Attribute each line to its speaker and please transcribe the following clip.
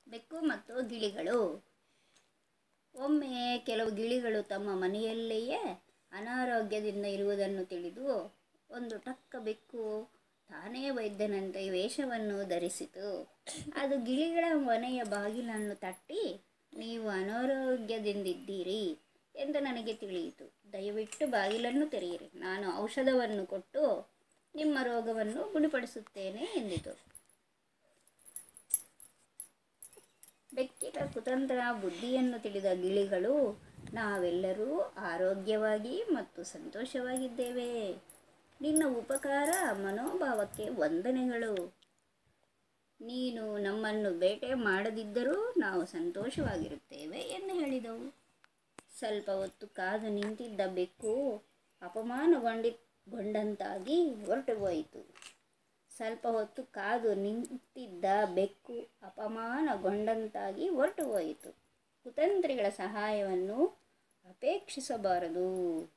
Speaker 1: ಬೆಕ್ಕು ಮತ್ತು ಗಿಳಿಗಳು ಒಮ್ಮೆ ಕೆಲವು ಗಿಳಿಗಳು ತಮ್ಮ ಮನೆಯಲ್ಲಿಯೇ ಅನಾರೋಗ್ಯದಿಂದ ಇರುವುದನ್ನು ತಿಳಿದು ಒಂದು ಟಕ್ಕ ಬೆಕ್ಕು ತಾನೇ ವೈದ್ಯನಂತೆ ವೇಷವನ್ನು ಧರಿಸಿತು ಅದು ಗಿಳಿಗಳ ಮನೆಯ ಬಾಗಿಲನ್ನು ತಟ್ಟಿ ನೀವು ಅನಾರೋಗ್ಯದಿಂದಿದ್ದೀರಿ ಎಂದು ನನಗೆ ತಿಳಿಯಿತು ದಯವಿಟ್ಟು ಬಾಗಿಲನ್ನು ತೆರೆಯಿರಿ ನಾನು ಔಷಧವನ್ನು ಕೊಟ್ಟು ನಿಮ್ಮ ರೋಗವನ್ನು ಗುಣಪಡಿಸುತ್ತೇನೆ ಎಂದಿತು ಬೆಕ್ಕಿನ ಕುತಂತ್ರ ಬುದ್ಧಿಯನ್ನು ತಿಳಿದ ಗಿಳಿಗಳು ನಾವೆಲ್ಲರೂ ಆರೋಗ್ಯವಾಗಿ ಮತ್ತು ಸಂತೋಷವಾಗಿದ್ದೇವೆ ನಿನ್ನ ಉಪಕಾರ ಮನೋಭಾವಕ್ಕೆ ವಂದನೆಗಳು ನೀನು ನಮ್ಮನ್ನು ಬೇಟೆ ಮಾಡದಿದ್ದರೂ ನಾವು ಸಂತೋಷವಾಗಿರುತ್ತೇವೆ ಎಂದು ಹೇಳಿದವು ಸ್ವಲ್ಪ ಹೊತ್ತು ಕಾದು ನಿಂತಿದ್ದ ಬೆಕ್ಕು ಅಪಮಾನಗೊಂಡಿ ಗೊಂಡಂತಾಗಿ ಹೊರಟು ಹೋಯಿತು ಸ್ವಲ್ಪ ಹೊತ್ತು ಕಾದು ನಿಂತಿದ್ದ ಬೆಕ್ಕು ಅಪಮಾನಗೊಂಡಂತಾಗಿ ಹೊರಟು ಹೋಯಿತು ಕುತಂತ್ರಿಗಳ ಸಹಾಯವನ್ನು ಅಪೇಕ್ಷಿಸಬಾರದು